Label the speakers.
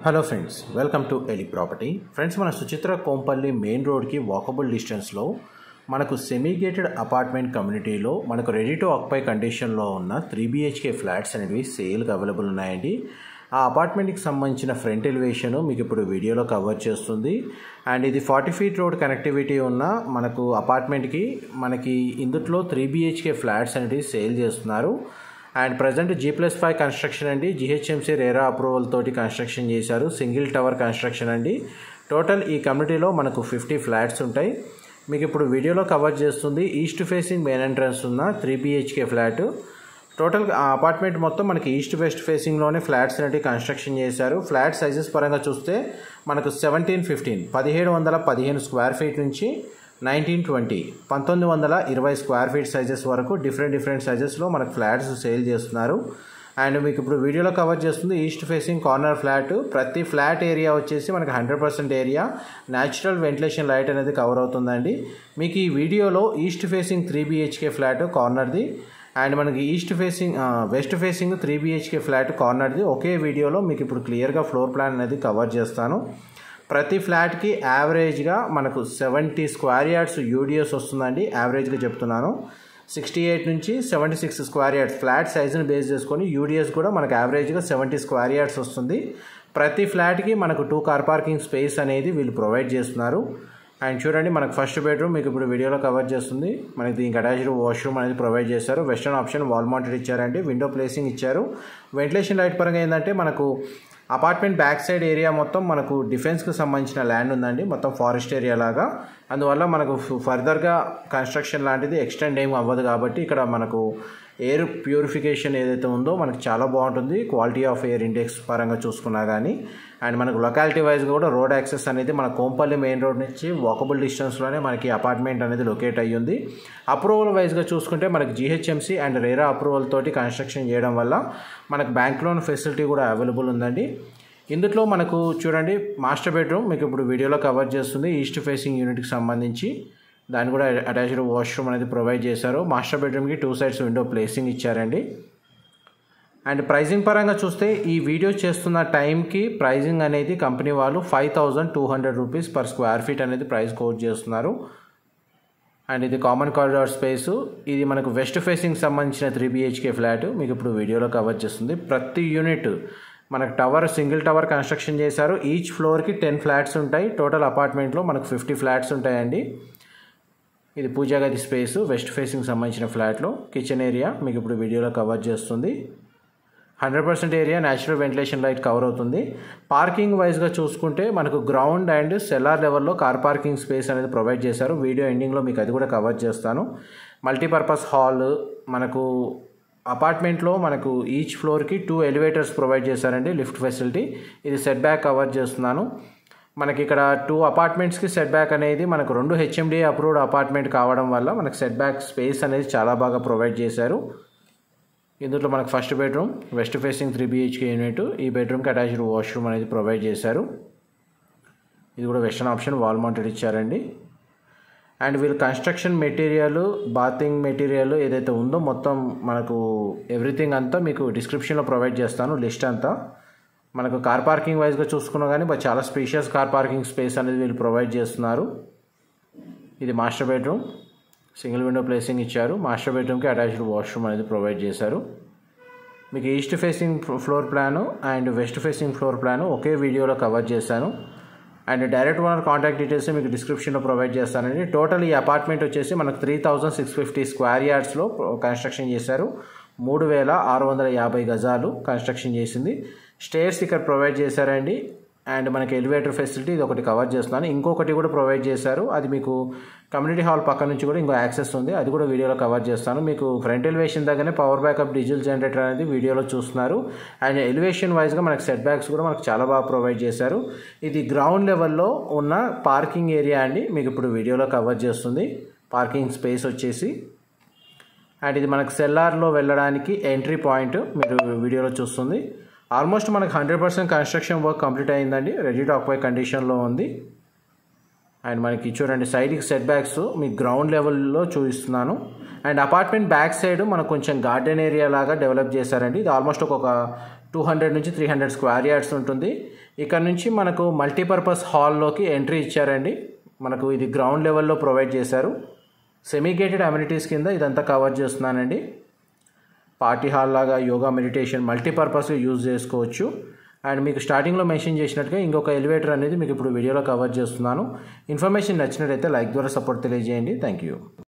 Speaker 1: hello friends welcome to Eli property friends మన Suchitra Kompally main రోడ్కి walkable డిస్టెన్స్లో మనకు సెమీ గేటెడ్ అపార్ట్మెంట్ కమ్యూనిటీలో మనకు రెడీ టు ఆక్యుపై కండిషన్లో ఉన్న త్రీ బిహెచ్కే ఫ్లాట్స్ అనేవి సేల్కి అవైలబుల్ ఉన్నాయండి ఆ అపార్ట్మెంట్కి సంబంధించిన ఫ్రంట్ ఎలివేషన్ మీకు ఇప్పుడు వీడియోలో కవర్ చేస్తుంది అండ్ ఇది ఫార్టీ ఫీట్ రోడ్ కనెక్టివిటీ ఉన్న మనకు అపార్ట్మెంట్కి మనకి ఇందుట్లో త్రీ బిహెచ్కే ఫ్లాట్స్ అనేవి సేల్ చేస్తున్నారు and present G plus five construction అండి జిహెచ్ఎంసీ రేరా అప్రూవల్ తోటి కన్స్ట్రక్షన్ చేశారు సింగిల్ టవర్ కన్స్ట్రక్షన్ అండి టోటల్ ఈ కమ్యూనిటీలో మనకు ఫిఫ్టీ ఫ్లాట్స్ ఉంటాయి మీకు ఇప్పుడు వీడియోలో కవర్ చేస్తుంది ఈస్ట్ ఫేసింగ్ మెయిన్ ఎంట్రన్స్ ఉన్న త్రీ బిహెచ్కే ఫ్లాట్ టోటల్ ఆ అపార్ట్మెంట్ మొత్తం మనకి ఈస్ట్ వెస్ట్ ఫేసింగ్లోనే ఫ్లాట్స్ అనేవి కన్స్ట్రక్షన్ చేశారు ఫ్లాట్ సైజెస్ పరంగా చూస్తే మనకు సెవెంటీన్ ఫిఫ్టీన్ పదిహేడు వందల పదిహేను స్క్వేర్ ఫీట్ నుంచి నైన్టీన్ ట్వంటీ పంతొమ్మిది వందల ఇరవై స్క్వేర్ ఫీట్ సైజెస్ వరకు డిఫరెంట్ డిఫరెంట్ సైజెస్లో మనకు ఫ్లాట్స్ సేల్ చేస్తున్నారు అండ్ మీకు ఇప్పుడు వీడియోలో కవర్ చేస్తుంది ఈస్ట్ ఫేసింగ్ కార్నర్ ఫ్లాట్ ప్రతి ఫ్లాట్ ఏరియా వచ్చేసి మనకి hundred percent area natural ventilation light అనేది కవర్ అవుతుందండి మీకు ఈ వీడియోలో east facing three BHK flat కార్నర్ది అండ్ మనకి east facing west facing three BHK flat కార్నర్ది ఒకే వీడియోలో మీకు ఇప్పుడు క్లియర్గా ఫ్లోర్ ప్లాన్ అనేది కవర్ చేస్తాను ప్రతి ఫ్లాట్కి యావరేజ్గా మనకు సెవెంటీ స్క్వేర్ యార్డ్స్ యూడిఎస్ వస్తుందండి యావరేజ్గా చెప్తున్నాను సిక్స్టీ ఎయిట్ నుంచి seventy six square yards flat సైజుని బేస్ చేసుకొని యూడిఎస్ కూడా మనకు యావరేజ్గా సెవెంటీ స్క్వేర్ యార్డ్స్ వస్తుంది ప్రతి ఫ్లాట్కి మనకు టూ కార్ పార్కింగ్ స్పేస్ అనేది వీళ్ళు ప్రొవైడ్ చేస్తున్నారు అండ్ చూడండి మనకు ఫస్ట్ బెడ్రూమ్ మీకు ఇప్పుడు వీడియోలో కవర్ చేస్తుంది మనకి దీనికి అటాచ్డ్ వాష్రూమ్ అనేది ప్రొవైడ్ చేశారు వెస్టర్న్ ఆప్షన్ వాల్ మౌంటెడ్ ఇచ్చారండి విండో ప్లేసింగ్ ఇచ్చారు వెంటిలేషన్ లైట్ పరంగా ఏంటంటే మనకు అపార్ట్మెంట్ బ్యాక్ సైడ్ ఏరియా మొత్తం మనకు డిఫెన్స్కి సంబంధించిన ల్యాండ్ ఉందండి మొత్తం ఫారెస్ట్ ఏరియా లాగా అందువల్ల మనకు ఫర్దర్గా కన్స్ట్రక్షన్ లాంటిది ఎక్స్టెండ్ ఏం అవ్వదు కాబట్టి ఇక్కడ మనకు ఎయిర్ ప్యూరిఫికేషన్ ఏదైతే ఉందో మనకు చాలా బాగుంటుంది క్వాలిటీ ఆఫ్ ఎయిర్ ఇండెక్స్ పరంగా చూసుకున్నా కానీ అండ్ మనకు లొకాలిటీ వైజ్గా కూడా రోడ్ యాక్సెస్ అనేది మన కోంపల్లి మెయిన్ రోడ్ నుంచి వాకబుల్ డిస్టెన్స్లోనే మనకి అపార్ట్మెంట్ అనేది లొకేట్ అయ్యింది అప్రూవల్ వైజ్గా చూసుకుంటే మనకి జిహెచ్ఎంసీ అండ్ రేరా అప్రూవల్ తోటి కన్స్ట్రక్షన్ చేయడం వల్ల మనకు బ్యాంక్ లోన్ ఫెసిలిటీ కూడా అవైలబుల్ ఉందండి ఇందులో మనకు చూడండి మాస్టర్ బెడ్రూమ్ మీకు ఇప్పుడు వీడియోలో కవర్ చేస్తుంది ఈస్ట్ ఫేసింగ్ యూనిట్కి సంబంధించి దాన్ని కూడా అటాచ్డ్ వాష్రూమ్ అనేది ప్రొవైడ్ చేశారు మాస్టర్ బెడ్రూమ్కి టూ సైడ్స్ విండో ప్లేసింగ్ ఇచ్చారండి అండ్ ప్రైజింగ్ పరంగా చూస్తే ఈ వీడియో చేస్తున్న టైంకి ప్రైజింగ్ అనేది కంపెనీ వాళ్ళు five thousand two hundred rupees per square feet అనేది ప్రైస్ కోట్ చేస్తున్నారు అండ్ ఇది కామన్ కారిడార్ స్పేస్ ఇది మనకు వెస్ట్ ఫేసింగ్ సంబంధించిన త్రీ బిహెచ్కే ఫ్లాట్ మీకు ఇప్పుడు వీడియోలో కవర్ చేస్తుంది ప్రతి యూనిట్ మనకు టవర్ సింగిల్ టవర్ కన్స్ట్రక్షన్ చేశారు ఈచ్ ఫ్లోర్కి టెన్ ఫ్లాట్స్ ఉంటాయి టోటల్ అపార్ట్మెంట్లో మనకు ఫిఫ్టీ ఫ్లాట్స్ ఉంటాయండి ఇది పూజా గది స్పేస్ వెస్ట్ ఫేసింగ్ సంబంధించిన ఫ్లాట్లో కిచెన్ ఏరియా మీకు ఇప్పుడు వీడియోలో కవర్ చేస్తుంది hundred percent area natural ventilation light cover అవుతుంది పార్కింగ్ వైజ్గా చూసుకుంటే మనకు గ్రౌండ్ అండ్ సెల్లార్ లెవెల్లో కార్ పార్కింగ్ స్పేస్ అనేది ప్రొవైడ్ చేశారు వీడియో ఎండింగ్లో మీకు అది కూడా కవర్ చేస్తాను మల్టీపర్పస్ హాల్ మనకు అపార్ట్మెంట్లో మనకు ఈచ్ ఫ్లోర్కి టూ ఎలివేటర్స్ ప్రొవైడ్ చేశారండి లిఫ్ట్ ఫెసిలిటీ ఇది సెట్ బ్యాక్ కవర్ చేస్తున్నాను మనకి ఇక్కడ టూ అపార్ట్మెంట్స్కి సెట్ బ్యాక్ అనేది మనకు రెండు హెచ్ఎండి అప్రూవ్డ్ అపార్ట్మెంట్ కావడం వల్ల మనకు సెట్ బ్యాక్ స్పేస్ అనేది చాలా బాగా ప్రొవైడ్ చేశారు ఇందులో మనకు first bedroom west facing three BHK unit ఈ బెడ్రూమ్కి అటాచ్డ్ వాష్రూమ్ అనేది ప్రొవైడ్ చేశారు ఇది కూడా వెస్టర్న్ ఆప్షన్ వాల్ మౌంటెడ్ ఇచ్చారండి అండ్ వీళ్ళు కన్స్ట్రక్షన్ మెటీరియల్ బాతింగ్ మెటీరియల్ ఏదైతే ఉందో మొత్తం మనకు ఎవ్రీథింగ్ అంతా మీకు డిస్క్రిప్షన్లో ప్రొవైడ్ చేస్తాను లిస్ట్ అంతా మనకు కార్ పార్కింగ్ వైజ్గా చూసుకున్నా కానీ చాలా స్పేషియస్ కార్ పార్కింగ్ స్పేస్ అనేది వీళ్ళు ప్రొవైడ్ చేస్తున్నారు ఇది master bedroom single window placing ఇచ్చారు మాస్టర్ బెడ్రూమ్కి అటాచ్డ్ వాష్రూమ్ అనేది ప్రొవైడ్ చేశారు మీకు east facing floor plan and west facing floor plan ఒకే వీడియోలో కవర్ చేశాను and direct owner contact details మీకు డిస్క్రిప్షన్లో ప్రొవైడ్ చేస్తానండి టోటల్ ఈ అపార్ట్మెంట్ వచ్చేసి మనకు three thousand six fifty square యార్డ్స్లో కన్స్ట్రక్షన్ చేశారు మూడు వేల ఆరు వందల యాభై గజాలు కన్స్ట్రక్షన్ చేసింది స్టేర్స్ ఇక్కడ ప్రొవైడ్ చేశారండి అండ్ మనకి ఎలివేటర్ ఫెసిలిటీ ఇది ఒకటి కవర్ చేస్తున్నాను ఇంకొకటి కూడా ప్రొవైడ్ చేశారు అది మీకు కమ్యూనిటీ హాల్ పక్క నుంచి కూడా ఇంకో యాక్సెస్ ఉంది అది కూడా వీడియోలో కవర్ చేస్తాను మీకు ఫ్రంట్ ఎలివేషన్ దగ్గరనే పవర్ బ్యాకప్ డీజిల్ జనరేటర్ అనేది వీడియోలో చూస్తున్నారు అండ్ ఎలివేషన్ వైజ్గా మనకి సెట్ బ్యాక్స్ కూడా మనకు చాలా బాగా ప్రొవైడ్ చేశారు ఇది గ్రౌండ్ లెవెల్లో ఉన్న పార్కింగ్ ఏరియా అండి మీకు ఇప్పుడు వీడియోలో కవర్ చేస్తుంది పార్కింగ్ స్పేస్ వచ్చేసి అండ్ ఇది మనకు సెల్లార్లో వెళ్ళడానికి ఎంట్రీ పాయింట్ మీరు వీడియోలో చూస్తుంది ఆల్మోస్ట్ మనకు hundred percent construction work complete అయిందండి రెడీ టు ఆక్యుపై కండిషన్లో ఉంది అండ్ మనకి చూడండి సైడ్కి సెట్ బ్యాక్స్ మీకు గ్రౌండ్ లెవెల్లో చూపిస్తున్నాను అండ్ అపార్ట్మెంట్ బ్యాక్ సైడ్ మనకు కొంచెం గార్డెన్ ఏరియా లాగా డెవలప్ చేశారండి ఇది ఆల్మోస్ట్ ఒక టూ హండ్రెడ్ నుంచి త్రీ హండ్రెడ్ స్క్వేర్ యార్డ్స్ ఉంటుంది ఇక్కడ నుంచి మనకు మల్టీపర్పస్ హాల్లోకి ఎంట్రీ ఇచ్చారండి మనకు ఇది గ్రౌండ్ లెవెల్లో ప్రొవైడ్ చేశారు సెమీ గేటెడ్ అమ్యూనిటీస్ కింద ఇదంతా కవర్ చేస్తున్నానండి పార్టీ హాల్ లాగా యోగా మెడిటేషన్ మల్టీపర్పస్గా యూజ్ చేసుకోవచ్చు అండ్ మీకు స్టార్టింగ్లో మెన్షన్ చేసినట్టుగా ఇంకొక ఎలివేటర్ అనేది మీకు ఇప్పుడు వీడియోలో కవర్ చేస్తున్నాను ఇన్ఫర్మేషన్ నచ్చినట్టయితే లైక్ ద్వారా సపోర్ట్ తెలియజేయండి థ్యాంక్ యూ